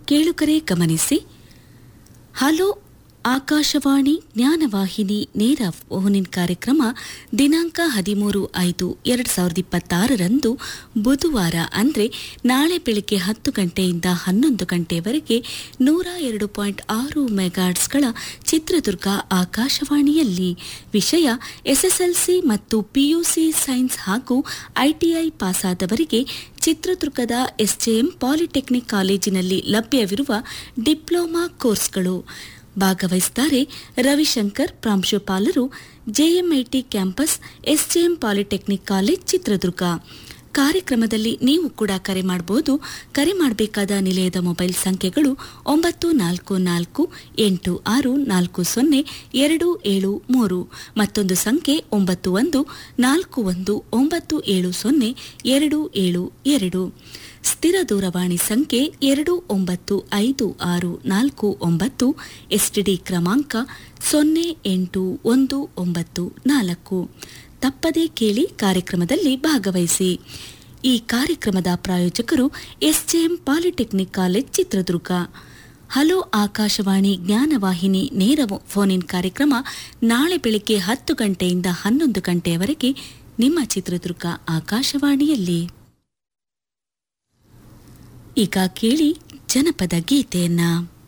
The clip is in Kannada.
ಕೇಳುಗರೆ ಗಮನಿಸಿ ಹಲೋ ಆಕಾಶವಾಣಿ ಜ್ಞಾನವಾಹಿನಿ ನೇರ ಫೋನಿನ್ ಕಾರ್ಯಕ್ರಮ ದಿನಾಂಕ ಹದಿಮೂರು ಐದು ಎರಡು ಸಾವಿರದ ಇಪ್ಪತ್ತಾರರಂದು ಬುಧವಾರ ಅಂದರೆ ನಾಳೆ ಬೆಳಗ್ಗೆ ಹತ್ತು ಗಂಟೆಯಿಂದ ಹನ್ನೊಂದು ಗಂಟೆವರೆಗೆ ನೂರ ಎರಡು ಪಾಯಿಂಟ್ ಆರು ಮೆಗಾಟ್ಸ್ಗಳ ಚಿತ್ರದುರ್ಗ ಆಕಾಶವಾಣಿಯಲ್ಲಿ ವಿಷಯ ಎಸ್ಎಸ್ಎಲ್ಸಿ ಮತ್ತು ಪಿಯುಸಿ ಸೈನ್ಸ್ ಹಾಗೂ ಐಟಿಐ ಪಾಸಾದವರಿಗೆ ಚಿತ್ರದುರ್ಗದ ಎಸ್ಜೆಎಂ ಪಾಲಿಟೆಕ್ನಿಕ್ ಕಾಲೇಜಿನಲ್ಲಿ ಲಭ್ಯವಿರುವ ಡಿಪ್ಲೊಮಾ ಕೋರ್ಸ್ಗಳು ಭಾಗವಹಿಸುತ್ತಾರೆ ರವಿಶಂಕರ್ ಪ್ರಾಂಶುಪಾಲರು JMIT campus SJM polytechnic college Chitradurga ಕಾರ್ಯಕ್ರಮದಲ್ಲಿ ನೀವು ಕೂಡ ಕರೆ ಮಾಡಬಹುದು ಕರೆ ಮಾಡಬೇಕಾದ ನಿಲಯದ ಮೊಬೈಲ್ ಸಂಖ್ಯೆಗಳು ಒಂಬತ್ತು ನಾಲ್ಕು ನಾಲ್ಕು ಎಂಟು ಆರು ನಾಲ್ಕು ಸೊನ್ನೆ ಎರಡು ಏಳು ಮೂರು ಮತ್ತೊಂದು ಸಂಖ್ಯೆ ಒಂಬತ್ತು ಒಂದು ನಾಲ್ಕು ಒಂದು ಒಂಬತ್ತು ಏಳು ಸೊನ್ನೆ ಎರಡು ಏಳು ಎರಡು ಸ್ಥಿರ ದೂರವಾಣಿ ಸಂಖ್ಯೆ ಎರಡು ಒಂಬತ್ತು ಐದು ಆರು ನಾಲ್ಕು ಒಂಬತ್ತು ಎಸ್ಟಿಡಿ ಕ್ರಮಾಂಕ ಸೊನ್ನೆ ಎಂಟು ಒಂದು ಒಂಬತ್ತು ನಾಲ್ಕು ತಪ್ಪದೇ ಕೇಳಿ ಕಾರ್ಯಕ್ರಮದಲ್ಲಿ ಭಾಗವಹಿಸಿ ಈ ಕಾರ್ಯಕ್ರಮದ ಪ್ರಾಯೋಜಕರು SJM polytechnic college Chitradurga hello Akashvani Jnanavahini ನೇರ ಫೋನ್ ಇನ್ ಕಾರ್ಯಕ್ರಮ ನಾಳೆ ಬೆಳಿಗ್ಗೆ ಹತ್ತು ಗಂಟೆಯಿಂದ ಹನ್ನೊಂದು ಗಂಟೆಯವರೆಗೆ ನಿಮ್ಮ ಚಿತ್ರದುರ್ಗ ಆಕಾಶವಾಣಿಯಲ್ಲಿ ಈಗ ಕೇಳಿ ಜನಪದ ಗೀತೆಯನ್ನ